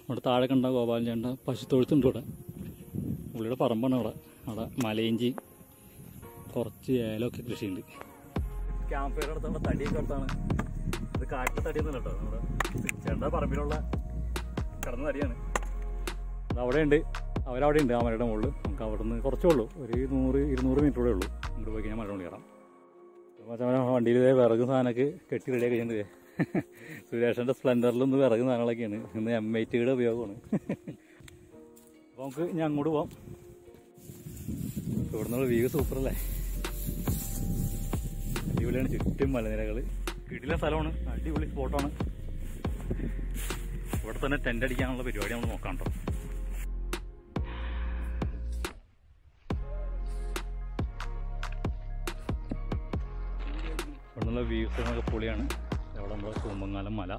ഇവിടെ താഴെ കണ്ട ഗോപാലൻ ചേട്ടൻ പശുത്തൊഴുത്തുണ്ട് ഇവിടെ പുള്ളിയുടെ പറമ്പാണ് അവിടെ അവിടെ മലയിഞ്ചി കുറച്ച് ഏലമൊക്കെ കൃഷിയുണ്ട് ക്യാമ്പ് ഫയർ അടുത്താണ് തടിയൊക്കെ അടുത്താണ് ഇത് കാട്ടിലെ തടിയൊന്നും കേട്ടോ നമ്മുടെ ചേട്ടൻ്റെ പറമ്പിലുള്ള കിടന്ന തടിയാണ് അത് അവിടെ ഉണ്ട് അവരവിടെ ഉണ്ട് ആ മലയുടെ മുകളിൽ നമുക്ക് അവിടെ നിന്ന് കുറച്ചേ ഉള്ളൂ ഒരു നൂറ് ഇരുന്നൂറ് മീറ്റർ കൂടെ ഉള്ളൂ അങ്ങോട്ട് പോയി കഴിഞ്ഞാൽ മല കൊണ്ട് കയറാം അപ്പോൾ വണ്ടിയിൽ ഇതേ വിറക് സാധനമൊക്കെ കെട്ടി റെഡിയാക്കി കഴിഞ്ഞിട്ട് സുരേഷൻ്റെ സ്പ്ലെൻഡറിൽ ഒന്ന് വിറക് സാധനങ്ങളൊക്കെയാണ് ഇന്ന് എം ഐ ടിയുടെ ഉപയോഗമാണ് അപ്പോൾ നമുക്ക് ഞാൻ അങ്ങോട്ട് പോവാം ഇവിടെ നിന്നുള്ള വ്യൂ സൂപ്പർ അല്ലേ അടിപൊളിയാണ് ചുറ്റും മലനിരകൾ കിടില സ്ഥലമാണ് അടിപൊളി സ്പോട്ടാണ് ഇവിടെ തന്നെ ടെൻ്റ് അടിക്കാനുള്ള പരിപാടി നമ്മൾ നോക്കാം കേട്ടോ ഇവിടെ നിന്നുള്ള വ്യൂസ് ഒക്കെ പൊളിയാണ് അവിടെ നമ്മുടെ കുമ്പങ്ങാലം മല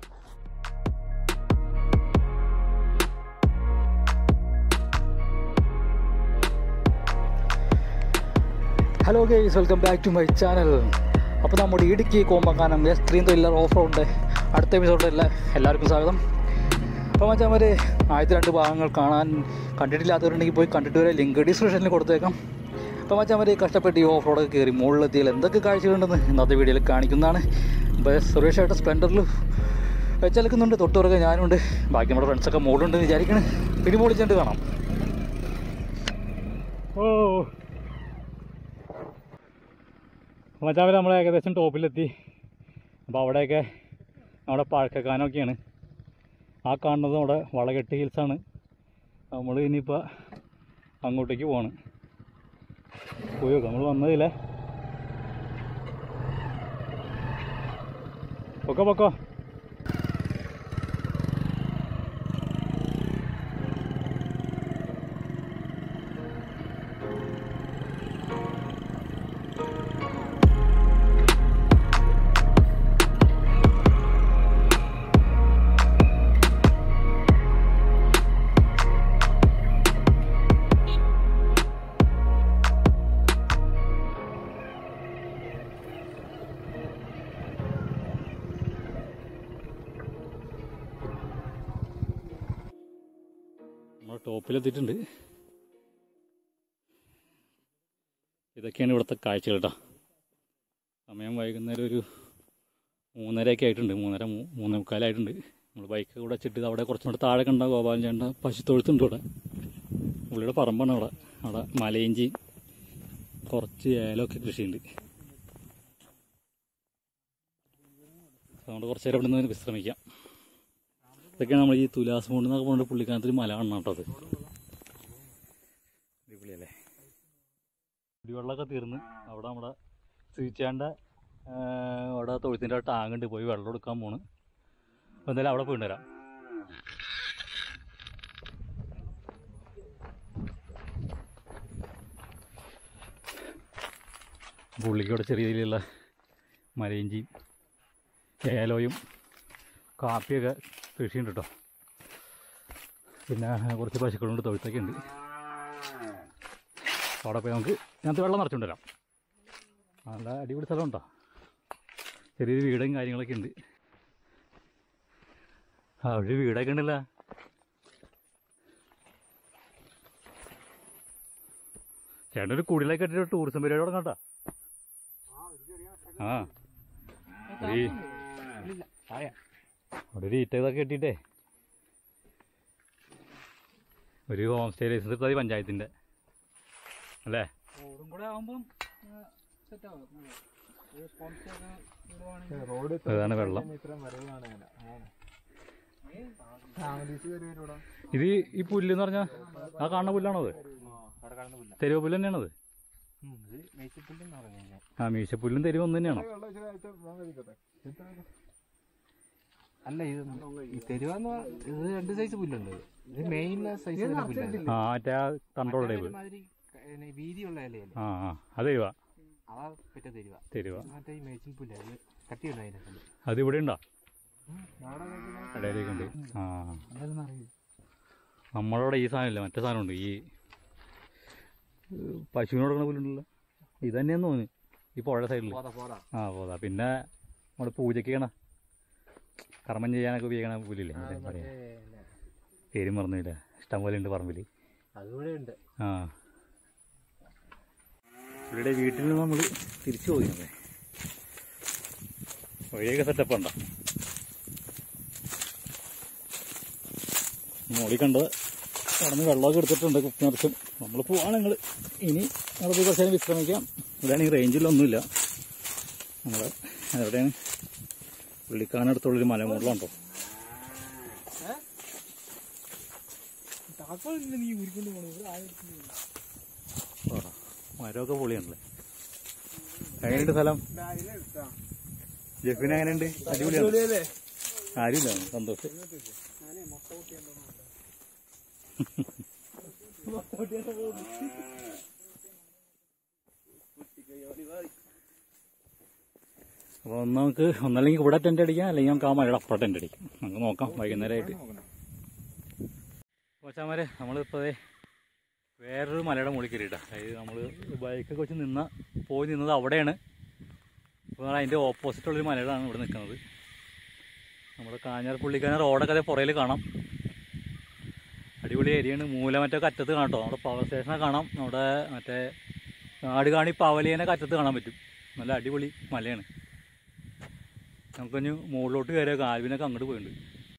hello guys welcome back to my channel അപ്പോൾ നമ്മുടെ Idukki Kombakkanam extreme thriller of റോഡിൻ്റെ അടുത്ത എപ്പിസോഡിലെ എല്ലാവർക്കും സ്വാഗതം അപ്പോൾ മച്ചാൻ ഒരു ആദ്യത്തെ രണ്ട് ഭാഗങ്ങൾ കാണാൻ കണ്ടിട്ടില്ലാത്തവരുണ്ടെങ്കിൽ പോയി കണ്ടിട്ട് വരെ ലിങ്ക് ഡിസ്ക്രിപ്ഷനിൽ കൊടുത്തേക്കാം അപ്പോൾ മച്ചാൻ വരെ കഷ്ടപ്പെട്ട് ഈ ഓഫ് റോഡൊക്കെ കയറി മുകളിലെത്തിയാൽ എന്തൊക്കെ കാഴ്ചകളുണ്ടെന്ന് ഇന്നത്തെ വീഡിയോയിൽ കാണിക്കുന്നതാണ് ഇപ്പോൾ സുരേഷായിട്ട് സ്പ്ലെൻഡറിൽ വെച്ചെടുക്കുന്നുണ്ട് തൊട്ടുറക്കെ ഞാനുണ്ട് ബാക്കി നമ്മുടെ ഫ്രണ്ട്സൊക്കെ മുകളിലുണ്ട് വിചാരിക്കണേ പിടിപൊളിച്ചിട്ട് കാണാം ഓ മച്ചാവരെ നമ്മൾ ഏകദേശം ടോപ്പിലെത്തി അപ്പോൾ അവിടെയൊക്കെ നമ്മുടെ പഴക്കക്കാനൊക്കെയാണ് ആ കാണുന്നത് നമ്മുടെ വളകെട്ട് ഹിൽസാണ് നമ്മൾ ഇനിയിപ്പോൾ അങ്ങോട്ടേക്ക് പോവാണ് പോയി നോക്കാം നമ്മൾ വന്നതില്ലേ പൊക്കോ പൊക്കോ നമ്മൾ ടോപ്പിലെത്തിയിട്ടുണ്ട് ഇതൊക്കെയാണ് ഇവിടുത്തെ കാഴ്ചകൾ കേട്ടോ സമയം വൈകുന്നേരം ഒരു മൂന്നരയൊക്കെ ആയിട്ടുണ്ട് മൂന്നര മൂ- മൂന്നേ മുക്കാലായിട്ടുണ്ട് നമ്മൾ ബൈക്ക് കൂടെ വെച്ചിട്ട് അവിടെ കുറച്ചുകൂടെ താഴെ കണ്ട ഗോപാലൻ ചേട്ടൻ്റെ പശുത്തൊഴുത്തുണ്ട് ഇവിടെ പുള്ളിയുടെ പറമ്പാണ് അവിടെ അവിടെ മലയിഞ്ചി കുറച്ച് ഏലമൊക്കെ കൃഷിയുണ്ട് അതുകൊണ്ട് കുറച്ച് നേരം ഇവിടെ നിന്ന് വിശ്രമിക്കാം ഇതൊക്കെയാണ് നമ്മൾ ഈ തുലാസ് മോണ്ട് എന്നൊക്കെ പറഞ്ഞിട്ട് പുള്ളിക്കാനത്തിൽ മല കാണണം കേട്ടോ അത് അടിപൊളിയല്ലേ കുടിവെള്ളമൊക്കെ തീർന്ന് അവിടെ നമ്മുടെ സ്വീച്ചാൻ്റെ അവിടെ തൊഴുത്തിൻ്റെ ടാങ്കുണ്ട് പോയി വെള്ളം എടുക്കാൻ പോണ് അപ്പോൾ എന്തായാലും അവിടെ പോയിട്ട് വരാം പുള്ളിക്ക് ഇവിടെ ചെറിയ രീതിയിലുള്ള മലയിഞ്ചിയും ഏലോയും കാപ്പിയൊക്കെ കൃഷിയുണ്ട് കേട്ടോ പിന്നെ കുറച്ച് പശുക്കളുണ്ട് തൊഴുത്തൊക്കെ ഉണ്ട് അവിടെ പോയി നമുക്ക് ഞങ്ങൾക്ക് വെള്ളം നിറച്ചുകൊണ്ട് വരാം നല്ല അടിപൊളി സ്ഥലം ഉണ്ടോ ചെറിയൊരു വീടും കാര്യങ്ങളൊക്കെ ഉണ്ട് ആ ഒരു വീടൊക്കെ ഉണ്ടല്ല ചേട്ടൻ ഒരു കുടിലൊക്കെ ഇട്ടിട്ട് ടൂറിസം പരിപാടി തുടങ്ങാം കേട്ടോ ആ ഒരു അവിടെ ഒരു ഈറ്റ ഇതൊക്കെ കെട്ടിയിട്ടേ ഒരു ഹോം സ്റ്റേ ലൈസൻസ് എടുത്താൽ മതി പഞ്ചായത്തിൻ്റെ അല്ലേ റോഡും കൂടെ ആകുമ്പം റോഡ് അതാണ് വെള്ളം ഇത്ര വരവാണ് ഇത് ഈ പുല്ല് എന്ന് പറഞ്ഞാൽ ആ കാണുന്ന പുല്ലാണോ അത് അവിടെ കാണുന്ന പുല്ല തെരുവ് പുല്ല് തന്നെയാണത് ഇത് മേച്ചിപ്പുല്ലെന്ന് പറഞ്ഞു ആ മീശപ്പുല്ലും തെരുവ് ഒന്ന് തന്നെയാണോ അല്ല ഇത് ഈ തെരുവാന്ന് പറ- ഇത് രണ്ട് സൈസ് പുല്ലുണ്ട് ഇത് മെയിൻ സൈസ് പുല്ലാണ് ആ മറ്റേ ആ കൺട്രോൾ ടൈപ്പ് ഒരുമാതിരി ക- പിന്നെ വീതിയുള്ള ഇലയല്ലേ ആ ആ അത് തെരുവാ അവ പറ്റ തെരുവ തെരുവ മറ്റേ ഈ മേച്ചിൻ പുല്ല അത് കട്ടിയുണ്ട് അതിനെ കൊണ്ട് അത് ഇവിടെ ഉണ്ടോ ഇടയിലേക്ക് ഉണ്ട് ആ നമ്മളവിടെ ഈ സാധനമില്ല മറ്റേ സാധനമുണ്ട് ഈ ഏഹ്, പശുവിന് കൊടുക്കണ പുല്ലുണ്ടല്ലോ ഇത് തന്നെയാന്ന് തോന്നുന്നു ഈ പുഴ സൈഡിൽ പോതാ പോതാ ആ പോതാ പിന്നെ നമ്മൾ പൂജയ്ക്ക് ചെയ്യണ കർമ്മം ചെയ്യാനൊക്കെ ഉപയോഗിക്കണ പുല്ലില്ലേ എന്താ പറയാ പേരും മറന്നില്ല ഇഷ്ടം പോലെ ഉണ്ട് പറമ്പിൽ അതുകൂടെ ഉണ്ട് ആ ഇവിടെ വീട്ടിൽ നിന്ന് നമ്മൾ തിരിച്ചു പോയിരുന്നത് വഴിയൊക്കെ സെറ്റപ്പ് ഉണ്ടോ മോളി കണ്ടത് കടന്ന് വെള്ളമൊക്കെ എടുത്തിട്ടുണ്ട് കുപ്പി നിറച്ചും നമ്മൾ പോവാണ് നിങ്ങൾ ഇനി അവിടെ പോയി കുറച്ച് നേരം വിശ്രമിക്കാം ഇവിടെയാണെങ്കിൽ റേഞ്ചിലൊന്നുമില്ല നമ്മൾ എവിടെയാണ് പുള്ളിക്കാനടുത്തുള്ളൊരു മലമുകളിലുണ്ടോ മരമൊക്കെ പൊളിയാണല്ലേ എങ്ങനെയുണ്ട് സ്ഥലം ജെഫിന് എങ്ങനെയുണ്ട് അടിപൊളിയാണ് ആരുമില്ല സന്തോഷം അപ്പോൾ ഒന്ന് നമുക്ക് ഒന്നല്ലെങ്കിൽ ഇവിടെ ടെൻ്റ് അടിക്കാം അല്ലെങ്കിൽ നമുക്ക് ആ മഴയുടെ അപ്പുറം ടെൻ്റ് അടിക്കാം നമുക്ക് നോക്കാം വൈകുന്നേരമായിട്ട് കൊച്ചാമാരെ നമ്മളിപ്പോൾ വേറൊരു മലയുടെ മുകളിൽ കയറിയിട്ടാ അതായത് നമ്മൾ ബൈക്കൊക്കെ വെച്ച് നിന്ന പോയി നിന്നത് അവിടെയാണ് ഇപ്പോൾ അതിൻ്റെ ഓപ്പോസിറ്റുള്ളൊരു മലയിലാണ് ഇവിടെ നിൽക്കുന്നത് നമ്മുടെ കാഞ്ഞാർ പുള്ളിക്കാന റോഡൊക്കെ അതേ പുറയിൽ കാണാം അടിപൊളി ഏരിയയാണ് മൂലമറ്റൊക്കെ അറ്റത്ത് കാണാം കേട്ടോ നമ്മുടെ പവർ സ്റ്റേഷനൊക്കെ കാണാം നമ്മുടെ മറ്റേ നാടുകാണി പവലിയനൊക്കെ അറ്റത്ത് കാണാൻ പറ്റും നല്ല അടിപൊളി മലയാണ് നമുക്കൊന്ന് മുകളിലോട്ട് കയറിയൊക്കെ ആൽവിനൊക്കെ അങ്ങോട്ട് പോയിട്ടുണ്ട്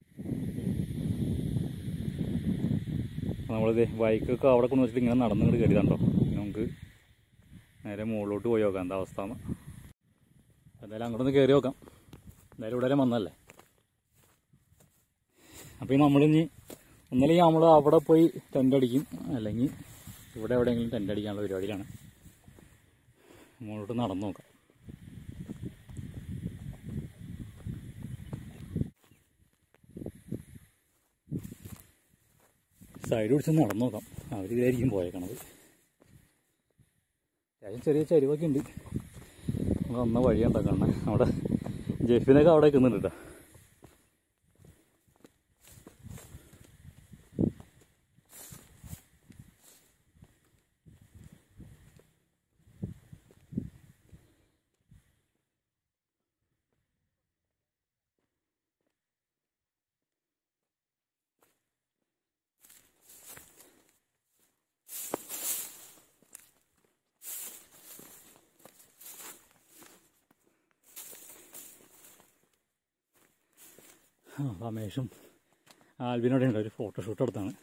നമ്മളിത് ബൈക്കൊക്കെ അവിടെ കൊണ്ട് വെച്ചിട്ട് ഇങ്ങനെ നടന്നിങ്ങോട്ട് കയറിയതാണ്ടോ നമുക്ക് നേരെ മുകളിലോട്ട് പോയി നോക്കാം എന്താ അവസ്ഥ എന്ന് എന്തായാലും അങ്ങോട്ടൊന്ന് കയറി നോക്കാം എന്തായാലും ഇവിടെ വരെ വന്നല്ലേ അപ്പോൾ ഈ നമ്മളിനി ഒന്നല്ലെങ്കിൽ നമ്മൾ അവിടെ പോയി ടെൻ്റ് അടിക്കും അല്ലെങ്കിൽ ഇവിടെ എവിടെയെങ്കിലും ടെൻ്റ് അടിക്കാനുള്ള പരിപാടിയിലാണ് മുകളിലോട്ട് നടന്നു നോക്കാം സൈഡ് പിടിച്ച് നടന്നു നോക്കാം അവർ ഇതായിരിക്കും പോയേക്കണത് അത്യാവശ്യം ചെറിയ ചരിവൊക്കെ ഉണ്ട് നമ്മൾ വന്ന വഴിയുണ്ടോ കാണാൻ അവിടെ ജെഫിനൊക്കെ അവിടെ നിൽക്കുന്നുണ്ട് കേട്ടോ ആ, രമേഷും ആൽബിനോടെ ഉണ്ട് ഒരു ഫോട്ടോഷൂട്ട് എടുത്താണ്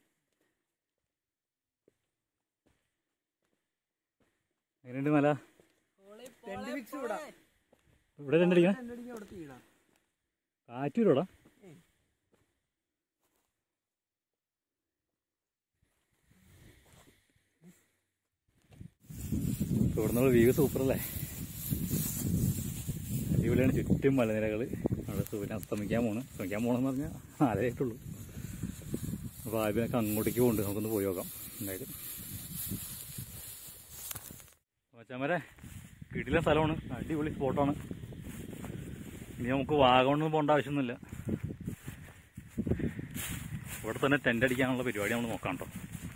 എങ്ങനെയുണ്ട് മല ഇവിടെ രണ്ടടിക്കണം കാറ്റൂരോടാ ഇവിടെ നിന്നുള്ള വ്യൂ സൂപ്പറല്ലേ അടിപൊളിയാണ് ചുറ്റും മലനിരകൾ അവിടെ സൂര്യൻ അസ്തമിക്കാൻ പോണ് അസ്തമിക്കാൻ പോണെന്ന് പറഞ്ഞാൽ നാലായിട്ടുള്ളൂ അപ്പോൾ ആദ്യമൊക്കെ അങ്ങോട്ടേക്ക് പോകുന്നുണ്ട് നമുക്കൊന്ന് പോയി നോക്കാം എന്തായാലും മച്ചാമരെ കിടില സ്ഥലമാണ് അടിപൊളി സ്പോട്ടാണ് ഇനി നമുക്ക് വാഗമണ്ണൊന്നും പോകേണ്ട ആവശ്യമൊന്നുമില്ല ഇവിടെ തന്നെ ടെൻ്റ് അടിക്കാനുള്ള പരിപാടി നമ്മൾ നോക്കാം കേട്ടോ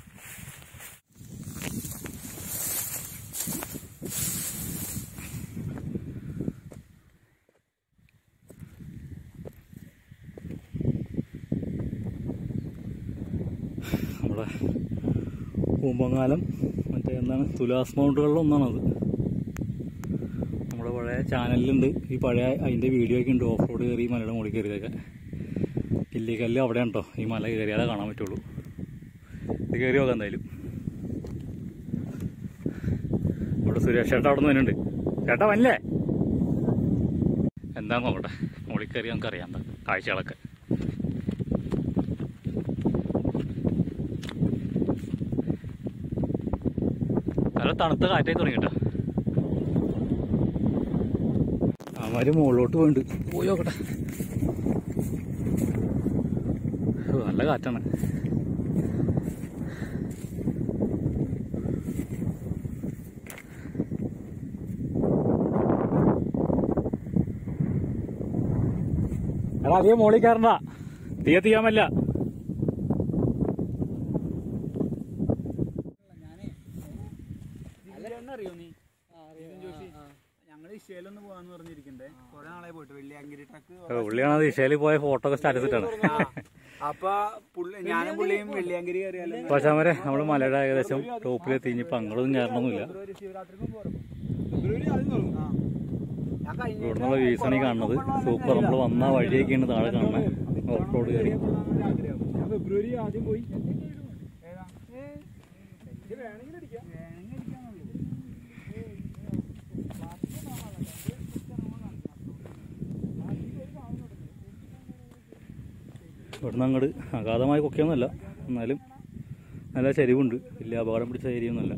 നമ്മുടെ പൂമ്പങ്ങാലം മറ്റേ എന്താണ് തുലാസ് മൗണ്ടുകളിൽ ഒന്നാണത് നമ്മുടെ പഴയ ചാനലിലുണ്ട് ഈ പഴയ അതിൻ്റെ വീഡിയോ ഒക്കെ ഉണ്ട് ഓഫ് റോഡ് കയറി മലയുടെ മുകളിൽ കയറിയതൊക്കെ ഇല്ലിക്കല്ല് അവിടെയാണ് കേട്ടോ ഈ മല കയറിയാലേ കാണാൻ പറ്റുള്ളൂ ഇത് കയറി നോക്കാം എന്തായാലും ഇവിടെ സുരേഷ് ചേട്ടാ അവിടെ നിന്ന് വരുന്നുണ്ട് ചേട്ടാ വല്ലേ എന്താന്ന് നോക്കട്ടെ മുകളിൽ കയറി നമുക്ക് അറിയാം എന്താ കാഴ്ചകളൊക്കെ നല്ല തണുത്ത കാറ്റായി തുടങ്ങി കേട്ടോ അവന്മാര് മുകളിലോട്ട് പോയിണ്ട് പോയി നോക്കട്ടെ ഓ, നല്ല കാറ്റാണ് എടാ അധികം മോളിൽ കയറണ്ട തീയ തീയാൻ പറ്റില്ല അറിയോ നീ ഞങ്ങൾ ഇഷയിലൊന്ന് പോവാന്ന് പറഞ്ഞിരിക്കണ്ടേ കൊറേ നാളെ പോയിട്ട് വലിയ അങ്കിരി ട്രക്ക് ഉള്ളിയാണ് ദിശയിൽ പോയ ഫോട്ടോ ഒക്കെ സ്റ്റാറ്റസ് ഇട്ടാണ് അപ്പൊ പുള്ളി ഞാനും പുള്ളിയും വെള്ളിയാങ്കരി കയറിയാലോ പക്ഷാമരെ നമ്മൾ മലയുടെ ഏകദേശം ടോപ്പിലെത്തി ഇനിയിപ്പോൾ അങ്ങോട്ടൊന്നും കയറണമെന്നില്ല ശിവരാത്രിക്കും പോരാ ഫെബ്രുവരി ആദ്യം തുടങ്ങും ആ. ഞാൻ കഴിഞ്ഞ ഇവിടെ നിന്നുള്ള വ്യൂസാണ് ഈ കാണുന്നത് സൂപ്പർ നമ്മൾ വന്ന വഴിയൊക്കെയാണ് താഴെ കാണുന്നത് ഓഫ് റോഡ് കയറി ഞാൻ ഫെബ്രുവരി ആദ്യം പോയി ഏതാ? ഇത് വേണമെങ്കിൽ അടിക്കാം. വേണമെങ്കിൽ അടിക്കാന്നുള്ളൂ. ഇവിടുന്ന് അങ്ങോട്ട് അഗാധമായ കൊക്കയൊന്നുമല്ല എന്നാലും നല്ല ചരിവുണ്ട് വലിയ അപകടം പിടിച്ച ഏരിയ ഒന്നുമല്ല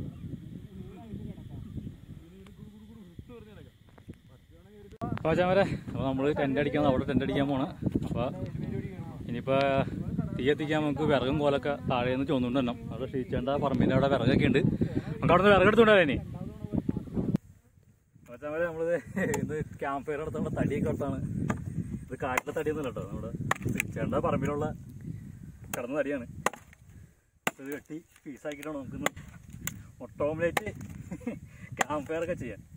അപ്പോൾ ചാമരെ അപ്പോൾ നമ്മൾ ടെൻ്റ് അടിക്കാൻ അവിടെ ടെൻ്റ് അടിക്കാൻ പോണ് അപ്പോൾ ഇനിയിപ്പോൾ തീ എത്തിക്കാൻ നമുക്ക് വിറകും കോലൊക്കെ താഴെ നിന്ന് ചോന്നുകൊണ്ട് തന്നെ അത് ക്ഷീച്ചേണ്ട പറമ്പിൻ്റെ അവിടെ വിറകൊക്കെ ഉണ്ട് നമുക്ക് അവിടെ നിന്ന് വിറകെടുത്തുകൊണ്ടാ ഇനി മച്ചാമരെ നമ്മളിത് ഇന്ന് ക്യാമ്പ് ഫയർ നടത്തുന്ന തടിയൊക്കെ അടുത്താണ് ഇത് കാട്ടിലെ തടിയൊന്നുമല്ല കേട്ടോ നമ്മുടെ ക്ഷീച്ചേണ്ട പറമ്പിലുള്ള കിടന്ന തടിയാണ് ഇത് വെട്ടി പീസാക്കിയിട്ടാണ് നമുക്കിന്ന് മുട്ട ഓംലേറ്റ് ക്യാമ്പ് ഫയർ ഒക്കെ ചെയ്യാൻ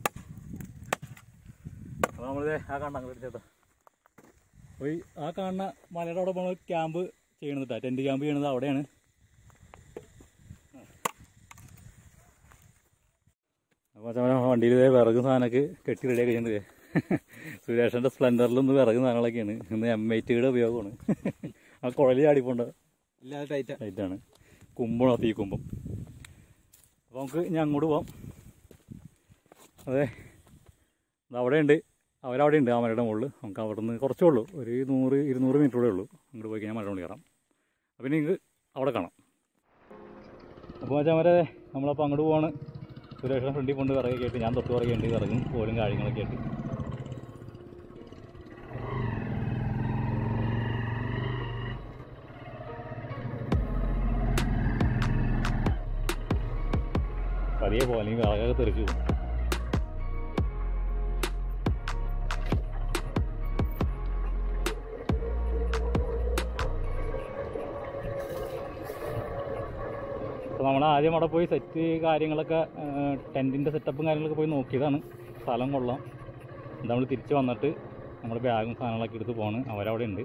അപ്പോൾ നമ്മളിത് ആ കാണാം അങ്ങോട്ട് ചേട്ടാ പോയി ആ കാണുന്ന മലയുടെ അവിടെ പോണ ക്യാമ്പ് ചെയ്യണത് കേട്ടോ ടെൻറ്റ് ക്യാമ്പ് ചെയ്യണത് അവിടെയാണ് അപ്പോൾ ചമ്മ വണ്ടിയിൽ വിറകും സാധനമൊക്കെ കെട്ടി റെഡിയാക്കി ചെയ്യുന്നത് സുരേഷൻ്റെ സ്പ്ലെൻഡറിലൊന്ന് വിറകും സാധനങ്ങളൊക്കെയാണ് ഇന്ന് എം ഐ ടിയുടെ ഉപയോഗമാണ് ആ കുഴലി ചാടിപ്പോണ്ട് ഇല്ലാതെ ടൈറ്റാ ലൈറ്റാണ് കുമ്പണോ തീ കുമ്പം അപ്പോൾ നമുക്ക് ഇനി അങ്ങോട്ട് പോവാം അതെ ഇത് അവിടെ ഉണ്ട് അവരവിടെ ഉണ്ട് ആ മലയുടെ മുകളിൽ നമുക്ക് അവിടെ നിന്ന് കുറച്ചേ ഉള്ളൂ ഒരു നൂറ് ഇരുന്നൂറ് മീറ്റർ കൂടെ ഉള്ളൂ അങ്ങോട്ട് പോയി കഴിഞ്ഞാൽ മല കൊണ്ട് കയറാം അപ്പം നിങ്ങൾക്ക് അവിടെ കാണാം അപ്പോൾ വെച്ചാൽ വരെ നമ്മളപ്പോൾ അങ്ങോട്ട് പോവാണ് സുരേഷിനെ ഫ്രണ്ടിൽ കൊണ്ട് വിറകൊക്കെ ആയിട്ട് ഞാൻ തൊട്ട് പുറകെ ഉണ്ട് വിറകും പോലും കാര്യങ്ങളൊക്കെ ആയിട്ട് പതിയെ പോലെ അല്ലെങ്കിൽ വിറകൊക്കെ തെറിച്ചു പോകും അപ്പോൾ നമ്മൾ ആദ്യം അവിടെ പോയി സെറ്റ് കാര്യങ്ങളൊക്കെ ടെൻറ്റിൻ്റെ സെറ്റപ്പും കാര്യങ്ങളൊക്കെ പോയി നോക്കിയതാണ് സ്ഥലം കൊള്ളാം നമ്മൾ തിരിച്ച് വന്നിട്ട് നമ്മുടെ ബാഗും സാധനങ്ങളൊക്കെ എടുത്ത് പോണ് അവരവിടെ ഉണ്ട്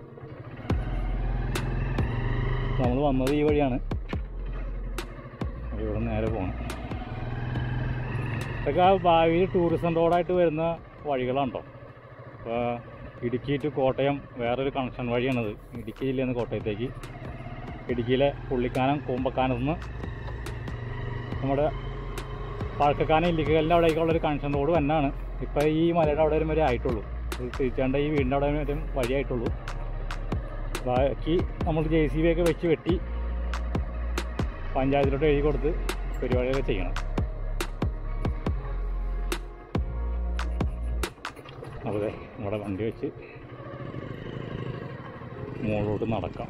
നമ്മൾ വന്നത് ഈ വഴിയാണ് അപ്പോൾ ഇവിടെ നേരെ പോകണം ഇതൊക്കെ ആ ഭാവിയിൽ ടൂറിസം റോഡായിട്ട് വരുന്ന വഴികളാണ് കേട്ടോ അപ്പോൾ ഇടുക്കി ടു കോട്ടയം വേറൊരു കണക്ഷൻ വഴിയാണത് ഇടുക്കി ജില്ലയിൽ നിന്ന് കോട്ടയത്തേക്ക് ഇടുക്കിയിലെ പുള്ളിക്കാനം കൂമ്പക്കാനത്ത് നിന്ന് നമ്മുടെ പാഴ്ക്കക്കാനം ഇല്ലിക്കലിൻ്റെ അവിടേക്കുള്ളൊരു കണക്ഷൻ റോഡ് തന്നെയാണ് ഇപ്പോൾ ഈ മലയുടെ അവിടെ വരും വരെ ആയിട്ടുള്ളൂ ഇത് തിരിച്ചാണ്ട് ഈ വീടിൻ്റെ അവിടെ വരും വഴിയായിട്ടുള്ളൂ ബാക്കി നമ്മൾ ജെ സി ബി ഒക്കെ വെച്ച് വെട്ടി പഞ്ചായത്തിലോട്ട് എഴുതി കൊടുത്ത് പരിപാടിയൊക്കെ ചെയ്യണം അതെ നമ്മുടെ വണ്ടി വെച്ച് മുകളിലോട്ട് നടക്കാം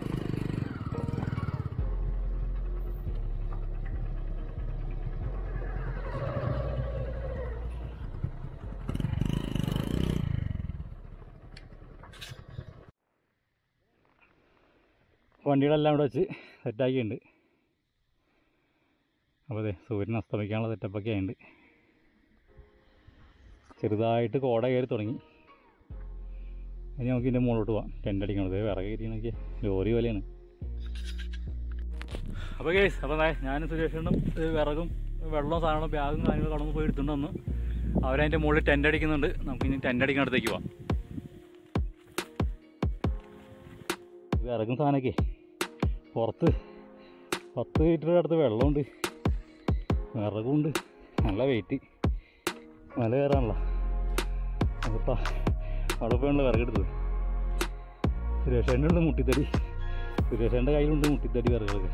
വണ്ടികളെല്ലാം ഇവിടെ വെച്ച് സെറ്റാക്കിയിട്ടുണ്ട് അപ്പോൾ അതെ സൂര്യൻ അസ്തമിക്കാനുള്ള സെറ്റപ്പൊക്കെ ആയിട്ടുണ്ട് ചെറുതായിട്ട് കോട കയറി തുടങ്ങി ഇനി നമുക്ക് ഇതിൻ്റെ മുകളിലോട്ട് പോവാം ടെൻ്റ് അടിക്കണത് വിറക് കയറ്റിയൊക്കെ ലോറി പോലെയാണ് അപ്പോൾ കേസ് അപ്പോൾ ഞാനും സുരേഷനും ഇത് വിറകും വെള്ളവും സാധനങ്ങളും ബാഗും കാര്യങ്ങളും കടന്ന് പോയി എടുത്തുകൊണ്ട് വന്ന് അവരതിൻ്റെ മുകളിൽ ടെൻ്റ് അടിക്കുന്നുണ്ട് നമുക്ക് ഇനി ടെൻ്റ് അടിക്കുന്നിടത്തേക്ക് പോവാം വിറകും സാധനമൊക്കെ പുറത്ത് പത്ത് ലിറ്റർ അടുത്ത് വെള്ളമുണ്ട് വിറകുണ്ട് നല്ല വെയിറ്റ് മല കയറാണല്ലോ അതിപ്പോൾ അവിടെ പോയാണല്ലോ വിറകെടുത്തത് സുരേഷേൻ്റെ ഉണ്ട് മുട്ടിത്തടി സുരേഷേൻ്റെ കയ്യിലുണ്ട് മുട്ടിത്തടി വിറകുകളൊക്കെ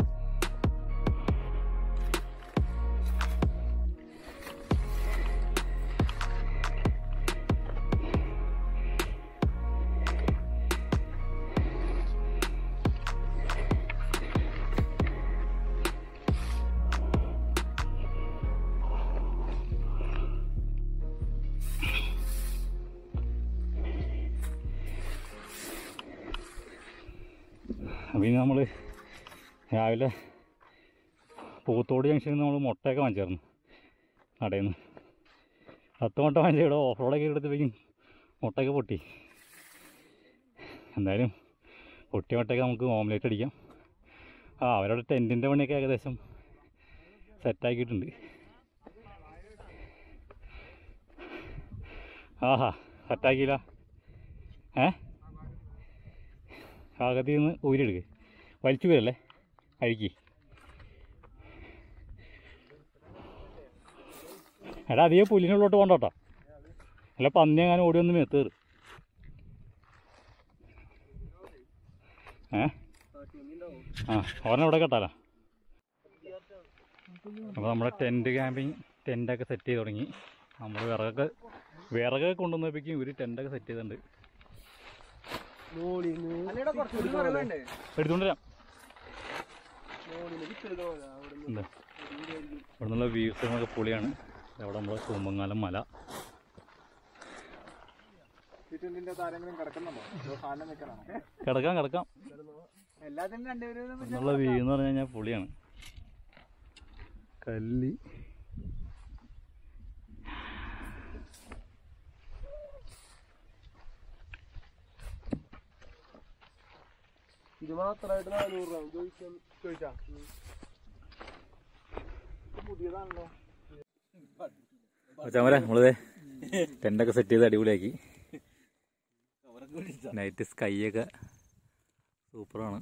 അപ്പം ഇനി നമ്മൾ രാവിലെ പൂത്തോട് ജംഗ്ഷനിൽ നമ്മൾ മുട്ടയൊക്കെ വാങ്ങിച്ചായിരുന്നു കടയിൽ നിന്ന് പത്ത് മുട്ട വാങ്ങിച്ച ഇവിടെ ഓഫ് റോഡൊക്കെ എടുത്തപ്പോഴേക്കും മുട്ടയൊക്കെ പൊട്ടി എന്തായാലും പൊട്ടിയ മുട്ടയ്ക്ക് നമുക്ക് ഓംലേറ്റ് അടിക്കാം ആ അവരുടെ ടെൻറ്റിൻ്റെ പണിയൊക്കെ ഏകദേശം സെറ്റാക്കിയിട്ടുണ്ട് ആഹാ സെറ്റാക്കിയില്ല ഏ അകത്തിൽ നിന്ന് ഊരിയെടുക്ക് വലിച്ചു വരല്ലേ അഴുക്കി എടാ അധികം പുല്ലിനുള്ളോട്ട് പോകണ്ട കേട്ടോ അല്ല പന്നി അങ്ങനെ ഓടി വന്ന് മേത്ത് കയറും ഏ ആ ഒരെണ്ണം ഇവിടെ കേട്ടാലോ അപ്പോൾ നമ്മുടെ ടെൻറ്റ് ക്യാമ്പിങ് ടെൻറ്റൊക്കെ സെറ്റ് ചെയ്ത് തുടങ്ങി നമ്മൾ വിറകൊക്കെ വിറകൊക്കെ കൊണ്ടുവന്നപ്പോഴേക്കും ഒരു ടെൻറ്റൊക്കെ സെറ്റ് ചെയ്തിട്ടുണ്ട് എടുത്തുകൊണ്ട് വരാം എന്താ ഇവിടെ നിന്നുള്ള വ്യൂസ് ഒക്കെ പൊളിയാണ് അവിടെ നമ്മുടെ കുമ്പങ്ങാലം മല ആരെങ്കിലും കിടക്കുന്നുണ്ടോ അതോ സാധനം വെക്കലാണോ കിടക്കാം കിടക്കാം എല്ലാത്തിനും രണ്ടുപേരും എന്നുള്ള വ്യൂ എന്ന് പറഞ്ഞു കഴിഞ്ഞാൽ പൊളിയാണ് കല്ലി ഇത് മാത്രമായിട്ട് നാനൂറ് രൂപ ചോദിച്ചാ ചോദിച്ചാ പുതിയതാണല്ലോ ചമര നമ്മളിത് ടെൻ്റൊക്കെ സെറ്റ് ചെയ്ത് അടിപൊളിയാക്കി നൈറ്റ് സ്കൈ ഒക്കെ സൂപ്പറാണ്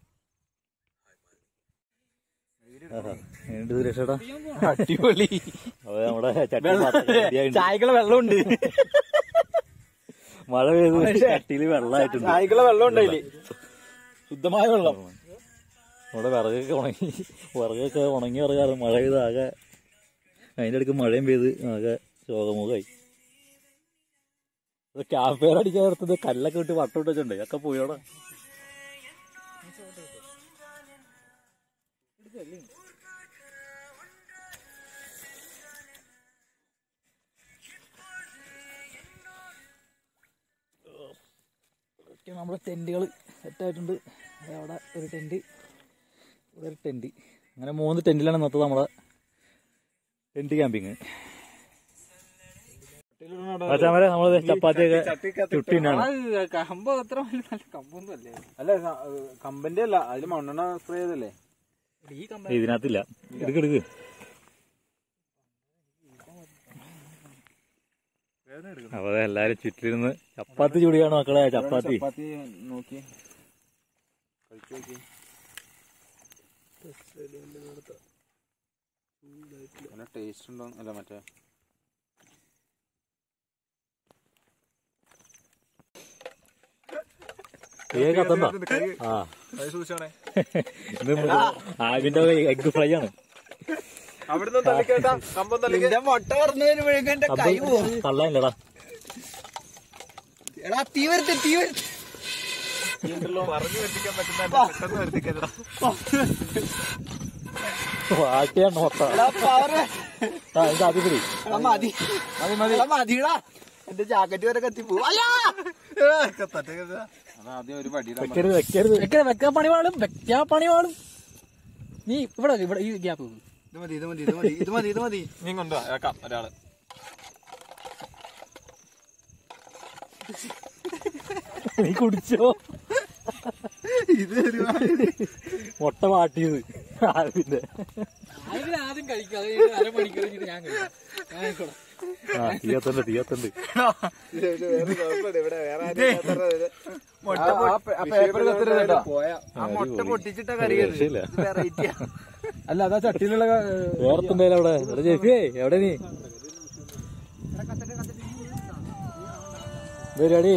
സുരക്ഷേട്ടാ അടിപൊളി അത് നമ്മുടെ ചട്ടി പാത്രത്തിൽ ready ചായക്കുള്ള വെള്ളമുണ്ട് മഴ പെയ്ത് ചട്ടിയിൽ വെള്ളമായിട്ടുണ്ട് ചായക്കുള്ള വെള്ളം ഉണ്ടായില്ലേ ശുദ്ധമായ വെള്ളം നമ്മുടെ വിറകൊക്കെ ഉണങ്ങി വിറകൊക്കെ ഉണങ്ങി വിറകാറ് മഴ പെയ്ത് ആകെ അതിൻ്റെ ഇടയ്ക്ക് മഴയും പെയ്ത് ആകെ ശോകമുഖമായി ക്യാമ്പ് ഫയർ അടിക്കാൻ നിർത്തത് കല്ലൊക്കെ ഇട്ട് വട്ടം ഇട്ട് വെച്ചിട്ടുണ്ട് ഒക്കെ പോയോടാ നമ്മുടെ ടെൻറ്റുകൾ സെറ്റായിട്ടുണ്ട് അവിടെ ഒരു ടെൻറ്റ് ഇവിടെ ഒരു ടെൻറ്റ് അങ്ങനെ മൂന്ന് ടെൻറ്റിലാണ് ഇന്നത്തെ നമ്മുടെ ടെൻറ്റ് ക്യാമ്പിങ് മച്ചാമരെ നമ്മള് ചപ്പാത്തിയൊക്കെ ചുട്ടിനാണ് കമ്പ് അത്ര വലിയ നല്ല കമ്പൊന്നും അല്ലേ അല്ല കമ്പന്റെ അല്ല അതില് മണ്ണെണ്ണ സ്പ്രേ ചെയ്തല്ലേ ഈ ഇതിനകത്തില്ല എടുക്ക് എടുക്ക് അപ്പൊ ദേ എല്ലാരും ചുറ്റിലിരുന്ന് ചപ്പാത്തി ചുടിയാണ് മക്കളെ ചപ്പാത്തി ചപ്പാത്തി നോക്കി കഴിച്ചു നോക്കി നല്ല ടേസ്റ്റ് ഉണ്ടോ അല്ല മറ്റേ ഏ കത്തണ്ട ആ സൂക്ഷിച്ചോണേ ഇത് ആവിന്റെ എഗ് ഫ്രൈ ആണ് അവിടുന്ന് തള്ളിക്കേട്ടാ കമ്പം തള്ളിക്ക മുട്ട പറഞ്ഞു വരുമ്പോഴേക്കും എന്റെ കൈ പോകും കള്ളാനില്ലടാ എടാ തീ വരുത്തി തീ വരുത്തി പറഞ്ഞു വരുത്തിക്കാൻ പറ്റുന്ന പെട്ടെന്ന് വരുത്തിക്കരുതാ വാട്ടിയാണ് മൊത്ത ആ ഇത് അത് ശരി മതി മതി മതി മതിടാ എന്റെ ജാക്കറ്റ് വരെ കത്തിപ്പോ ആദ്യം ഒരു പടിയിടാൻ വെക്കരുത് വെക്കരുത് വെക്കാൻ വെക്കാൻ പണി പാടും വെക്കാൻ പണി പാടും നീ ഇവിടെ ഇവിടെ ഈ ഗ്യാപ്പ് ഇത് മതി ഇത് മതി ഇത് മതി ഇത് മതി ഇത് മതി നീ കൊണ്ടുവാ ഇറക്കാം ഒരാള് നീ കുടിച്ചോ ഇത് മുട്ട വാട്ടിയത് ആവിന്റെ ആദ്യം കഴിക്കാം അരമണിക്കൂർ കഴിഞ്ഞിട്ട് ഞാൻ കഴിക്കാം ആ തീയത്തുണ്ട് തീയത്തുണ്ട് ഇവിടെ വേറെ പേപ്പർ കത്തരുതട്ടോ ആ മുട്ട പൊട്ടിച്ചിട്ട കറി രക്ഷയില്ല. വെറൈറ്റിയാ അല്ല അതാ ചട്ടിയിലുള്ള വേർത്തുണ്ടായാലും അവിടെ എവിടെ ജെഫിയേ എവിടെ നീ പരിപാടി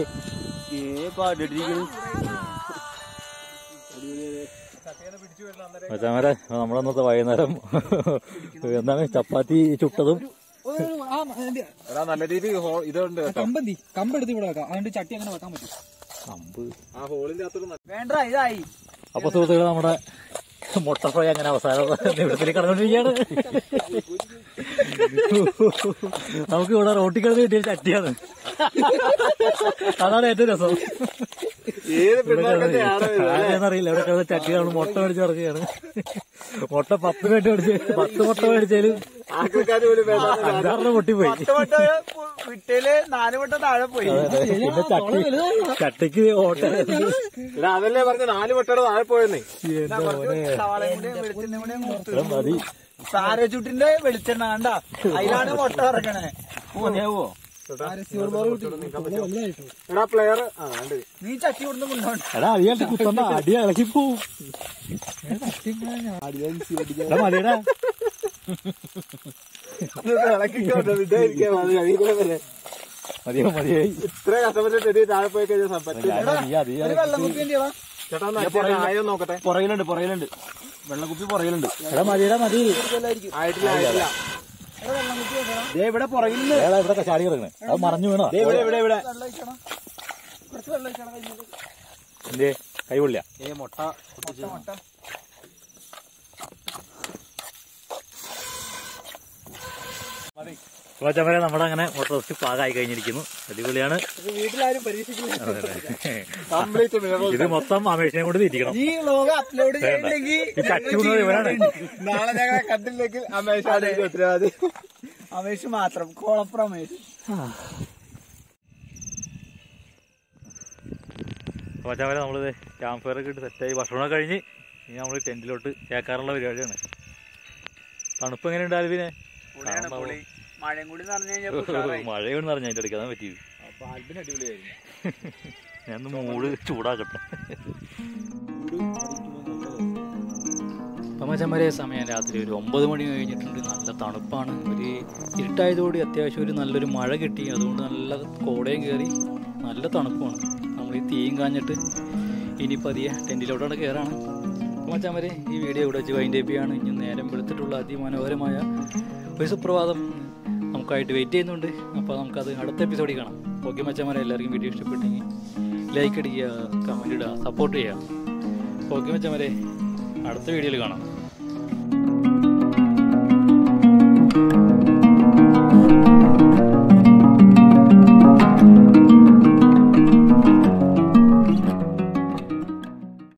മച്ചാമരെ നമ്മളന്നത്തെ വൈകുന്നേരം എന്താണ് ചപ്പാത്തി ചുട്ടതും എടാ നല്ല രീതിയിൽ ഇതുണ്ട് കേട്ടോ കമ്പന്തി കമ്പെടുത്ത് ഇവിടെ വെക്കാം അതുകൊണ്ട് ചട്ടി അങ്ങനെ വെക്കാൻ പറ്റും അമ്പ് ആ ഹോളിന്റെ അകത്തോട്ട് വേണ്ട ഇതായി അപ്പൊ സുഹൃത്തുക്കളെ നമ്മുടെ മുട്ട ഫ്രൈ അങ്ങനെ അവസാനം നിമിഷത്തിൽ കടന്നുകൊണ്ടിരിക്കുകയാണ് നമുക്ക് ഇവിടെ റോട്ടിൽ കിടന്ന് കിട്ടിയ ചട്ടിയാണ് അതാണ് ഏറ്റവും രസം ഏത് പിള്ളേർക്കൊക്കെയാണോ ഇത്? ആരെയാണെന്നറിയില്ല ഇവിടെ കിടന്ന് ചട്ടി കാണും മുട്ട മേടിച്ച് നടക്കുകയാണ് മുട്ട പത്ത് മിനിറ്റ് മേടിച്ച് പത്ത് മുട്ട മേടിച്ചാലും ആക്രിക്കാര് പോലും വേണ്ടാത്ത അഞ്ചാറിന് പൊട്ടിപ്പോയി പത്ത് വട്ട വിട്ടയില് നാല് വട്ടം താഴെ പോയി പിന്നെ ചട്ടി ചട്ടിക്ക് ഓട്ട എടാ, അതല്ലേ പറഞ്ഞ നാല് വട്ടയുടെ താഴെ പോയെന്നേ സവാളയും കൂടെ വെളിച്ചെണ്ണയും കൂടെ മൂത്ത് മതി പാരച്ചൂട്ടിന്റെ വെളിച്ചെണ്ണ കണ്ട അതിലാണ് മുട്ട ഇറക്കണേ മതിയാവോ എടാ പ്ലെയർ ആ ഉണ്ട് നീ ചട്ടി കൊടുത്ത് കൊണ്ടോണ്ട എടാ അടിയായിട്ട് കുത്തണ്ട അടി ഇളക്കി പോവും എടാ മതിയടാ ഇളക്കിക്കോട്ടെ വിടാതിരിക്കാൻ മതി കഴിക്കാൻ വരെ മതിയോ മതിയായി ഇത്ര കഷ്ടപ്പെട്ട് ചെടി താഴെ പോയി കഴിഞ്ഞാൽ പറ്റില്ല അതി ഒരു വെള്ളം കുപ്പി എന്തിയാ ചേട്ടാ ഒന്ന് അടിച്ചേക്ക്, ആയോ നോക്കട്ടെ പുറകിലുണ്ട് പുറകിലുണ്ട് വെള്ളക്കുപ്പി പുറകിലുണ്ട് എടാ മതിയടാ മതി ആയിട്ടില്ല ആയിട്ടില്ല വെള്ളം കുപ്പി വെക്കണം ദേ ഇവിടെ പുറകിലുണ്ട് ഏടാ ഇവിടെ ചാടി കിടക്കണേ അത് മറഞ്ഞു വീണോ ദേ ഇവിടെ ഇവിടെ ഇവിടെ വെള്ളം ഒഴിക്കണം കുറച്ച് വെള്ളം ഒഴിക്കണം കഴിഞ്ഞത് എന്തേ കൈ കൊള്ളിയ ഏ മുട്ട മുട്ട മുട്ട ചമര നമ്മുടെ അങ്ങനെ മോട്ടോർ റോസ്റ്റ് പാകമായി കഴിഞ്ഞിരിക്കുന്നു അടിപൊളിയാണ് ഇത് വീട്ടിലാരും പരീക്ഷിക്കില്ല കംപ്ലീറ്റ് മിനറൽ ഇത് മൊത്തം അമേഷിനെ കൊണ്ട് തീറ്റിക്കണം ഈ വ്ലോഗ് അപ്ലോഡ് ചെയ്തില്ലെങ്കിൽ ഈ ചട്ടി കൊണ്ടുപോയി ഇവനാണ് നാളെ ഞങ്ങളെ കണ്ടില്ലെങ്കിൽ അമേഷാണ് ഇതിന്റെ ഉത്തരവാദി അമേഷ് മാത്രം കോളപ്പുറം അമേഷ് അപ്പോൾ ചമര നമ്മളിത് ക്യാമ്പ് ഫയർ ഒക്കെ ഇട്ട് സെറ്റായി ഭക്ഷണമൊക്കെ കഴിഞ്ഞ് ഇനി നമ്മൾ ടെന്റിലോട്ട് കേൾക്കാറുള്ള പരിപാടിയാണ് തണുപ്പ് എങ്ങനെയുണ്ട് ആൽവിനെ മഴയും കൂടി പറഞ്ഞു കഴിഞ്ഞാൽ മഴയൊന്നും അറിഞ്ഞ അതിൻ്റെ അടുക്കാൻ പറ്റിയത് ആൽബിന് അടിപൊളിയായിരുന്നു ഞാൻ ഒന്ന് മൂട് ചൂടാക്കട്ടെ പമച്ചമരെ സമയം രാത്രി ഒരു ഒമ്പത് മണി കഴിഞ്ഞിട്ടുണ്ട് നല്ല തണുപ്പാണ് ഒരു ഇരുട്ടായതോടെ അത്യാവശ്യം ഒരു നല്ലൊരു മഴ കിട്ടി അതുകൊണ്ട് നല്ല കോടയും കയറി നല്ല തണുപ്പാണ് നമ്മൾ ഈ തീയും കാഞ്ഞിട്ട് ഇനി പതിയെ ടെൻറ്റിലോട്ടാണ് കയറാണ് പമച്ചമരെ ഈ വീഡിയോ ഇവിടെ വെച്ച് വൈൻഡ് ചെയ്യാണ് ഇനി നേരം വെളുത്തിട്ടുള്ള അതിമനോഹരമായ ഒരു സുപ്രഭാതം നമുക്കായിട്ട് വെയിറ്റ് ചെയ്യുന്നുണ്ട് അപ്പോൾ നമുക്കത് അടുത്ത എപ്പിസോഡിൽ കാണാം ഓക്കെ മച്ചന്മാരെ എല്ലാവർക്കും വീഡിയോ ഇഷ്ടപ്പെട്ടെങ്കിൽ ലൈക്ക് അടിക്കുക കമൻറ്റ് ഇടുക സപ്പോർട്ട് ചെയ്യുക ഓക്കെ മച്ചന്മാരെ അടുത്ത വീഡിയോയിൽ കാണാം